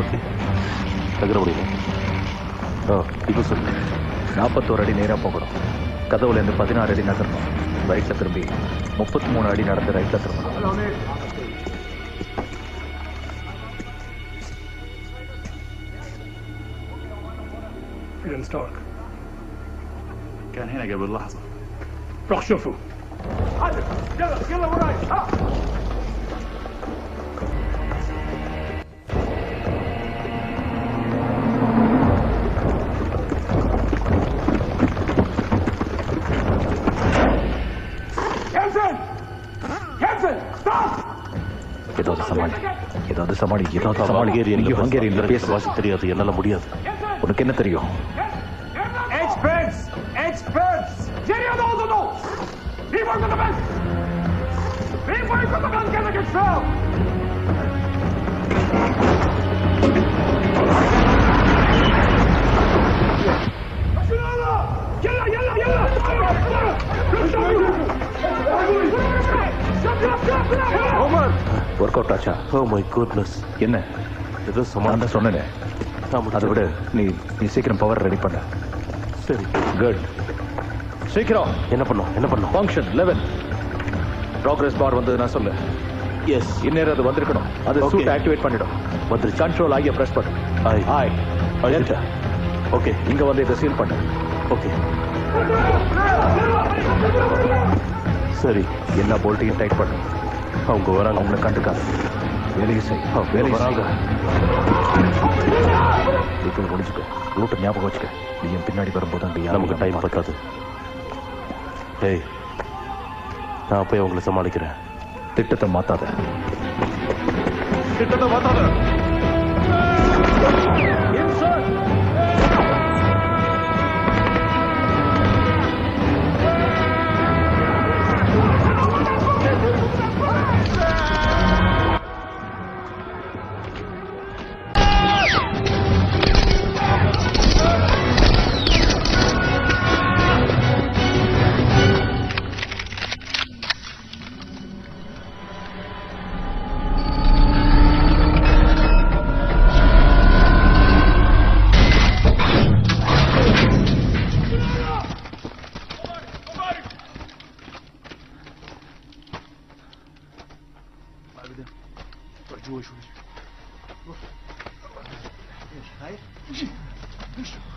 பத்தி நகர முடியுமா ஆ இப்போ சொல்லு நாற்பத்தோரு அடி நேரா போகணும் கதவுல இருந்து பதினாறு அடி நகரணும் ரைட்ல திரும்பி முப்பத்தி மூணு அடி நடந்து ரைட்ல திரும்பணும் فين ستارك كان هنا قبل لحظة روح شوفه عادل يلا يلا وراي ها ينزل ينزل ستوب ஏதாவது சமாளி ஏதாவது சமாளி ஏதாவது சமாளி நீங்க ஹங்கேரியன்ல பேச வாசி தெரியாது என்னால முடியாது உனக்கு என்ன தெரியும் Experts! Experts! Geriye doğdu Leave work on the bench! Leave work on the bench! Get the control! يلا يلا يلا Omar work out ஆச்சா ஓ மை குட்னஸ் என்ன ஏதோ நான் சமாளி தான் சொன்னேனே அதை விட நீ நீ சீக்கிரம் பவர் ரெடி பண்ண சரி குட் சீக்கிரம் என்ன பண்ணோம் என்ன பண்ணோம் ஃபங்க்ஷன் லெவன் ப்ராக்ரஸ் பார் வந்து நான் சொல்லு எஸ் இந்நேரம் அது வந்திருக்கணும் அது Okay. சூட் ஆக்டிவேட் பண்ணிடும் வந்துருச்சு கண்ட்ரோல் ஆகிய பிரஸ் பண்ணு ஆய் ஆய் அழுத்த ஓகே இங்க வந்து இதை சீல் பண்ணு ஓகே சரி எல்லா போல்ட்டையும் டைட் பண்ணு அவங்க வராங்க அவங்கள கண்டுக்காத வேலையை செய் ஆ, வேலையை வராங்க. செய் இப்போ முடிச்சுக்க ரூட்டை ஞாபகம் வச்சுக்க நீ என் பின்னாடி வரும்போது அங்க யாரும் நமக்கு டைம் பத்தாது ஏய் நான் போய் அவங்கள சமாளிக்கிறேன் திட்டத்தை மாத்தாத திட்டத்தை மாத்தாத روح جوا شوي روح ايش خايف؟